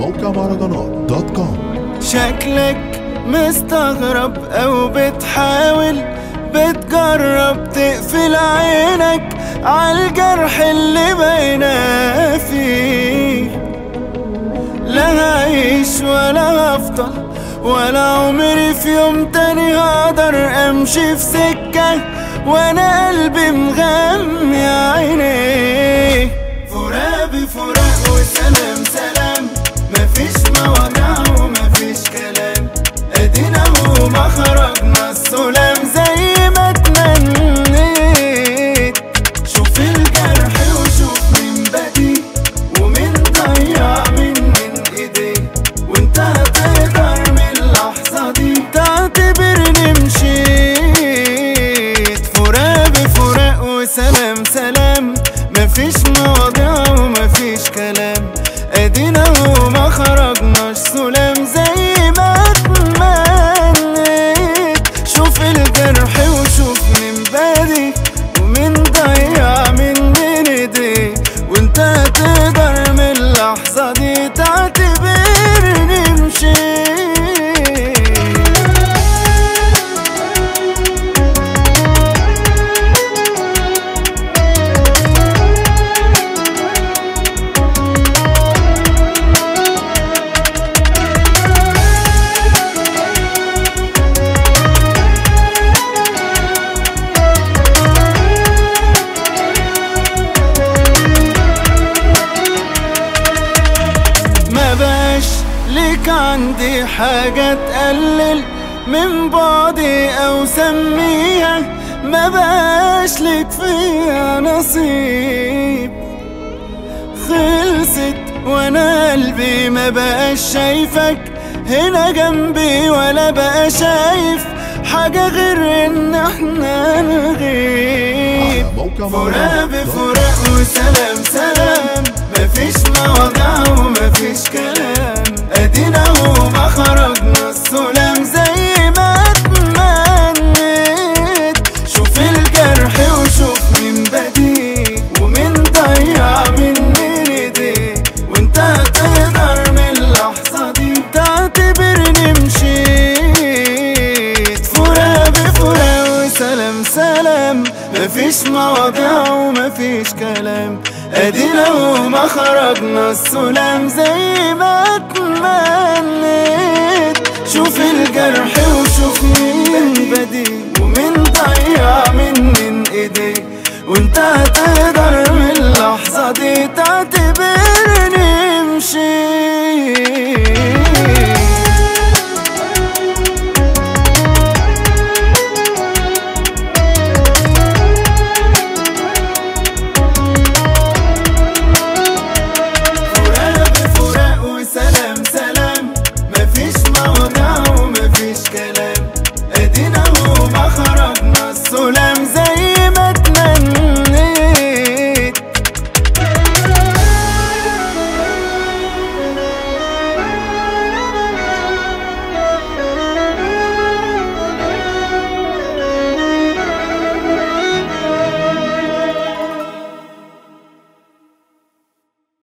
موقع مهرجانات دوت كوم شكلك مستغرب او بتحاول بتجرب تقفل عينك عالجرح اللي باينة فيه لا هعيش ولا هفضل ولا عمري في يوم تاني هقدر امشي في سكة وانا قلبي مغمي عينيه فراق بفراق وسلام سلام مفيش مواجع ومفيش كلام ادينا وما خرجنا السلام زي ما تمنيت شوف الجرح وشوف مين بدي ومين ضيع مين من ايديه وانت هتقدر من اللحظة دي تعتبرني مشيت فراق بفراق وسلام سلام مفيش مواضيع ومفيش كلام ادينا وما خرجناش سلام زي ما اتمنيت شوف الجرح وشوف مين بادي ومين ضيع من من ايديه وانت هتقدر من اللحظة دي تعتبرني مشيت ما بقاش ليك عندي حاجة تقلل من بعدي أو سميها ما بقاش ليك فيها نصيب خلصت وانا قلبي ما بقاش شايفك هنا جنبي ولا بقى شايف حاجة غير ان احنا نغيب على موقع فراق مهرجانات دوت كوم. بفراق وسلام سلام مفيش مواجع ومفيش كلام ادينا وما خرجنا السلام زي ما اتمنيت شوف الجرح وشوف مين بديك ومين ضيع من من ايديه وانت هتقدر من اللحظة دي تعتبرني مشيت فراق بفراق وسلام سلام مفيش مواضيع ومفيش كلام ادينا وما خرجنا السلام زي ما اتمنيت شوف الجرح وشوف مين بديل ومين ضيع من من ايديه وانت هتقدر من اللحظة دي تعتبر